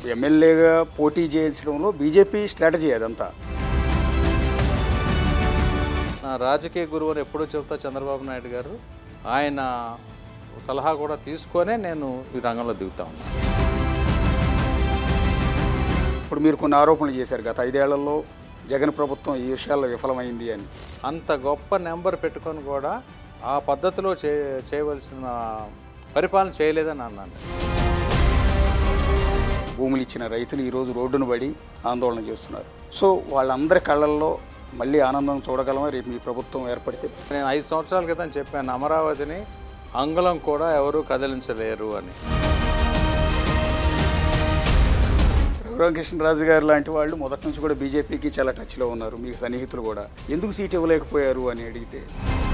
ఎమ్మెల్యేగా పోటీ చేయించడంలో BJP strategy అదంతా నా రాజకీయ గురువు అని ఎప్పుడూ చెబుతా చంద్రబాబు నాయుడు గారు ఆయన సలహా కూడా తీసుకొనే నేను ఈ రంగంలో దిగుతా ఉన్నాను ఇప్పుడు మీరు కొన్ని ఆరోపణలు చేశారు గత ఐదేళ్లలో జగన్ ప్రభుత్వం ఈ విషయాల్లో విఫలమైంది అని అంత గొప్ప నెంబర్ పెట్టుకొని కూడా ఆ పద్ధతిలో చే చేయవలసిన పరిపాలన చేయలేదని అన్నాను భూములు ఇచ్చిన రైతులు ఈరోజు రోడ్డును పడి ఆందోళన చేస్తున్నారు సో వాళ్ళందరి కళ్ళల్లో మళ్ళీ ఆనందం చూడగలమా రేపు మీ ప్రభుత్వం ఏర్పడితే నేను ఐదు సంవత్సరాల క్రితం చెప్పాను అమరావతిని అంగుళం కూడా ఎవరూ కదిలించలేరు అని రఘురామకృష్ణరాజు గారు లాంటి వాళ్ళు మొదటి నుంచి కూడా బీజేపీకి చాలా టచ్లో ఉన్నారు మీకు సన్నిహితులు కూడా ఎందుకు సీట్ ఇవ్వలేకపోయారు అని అడిగితే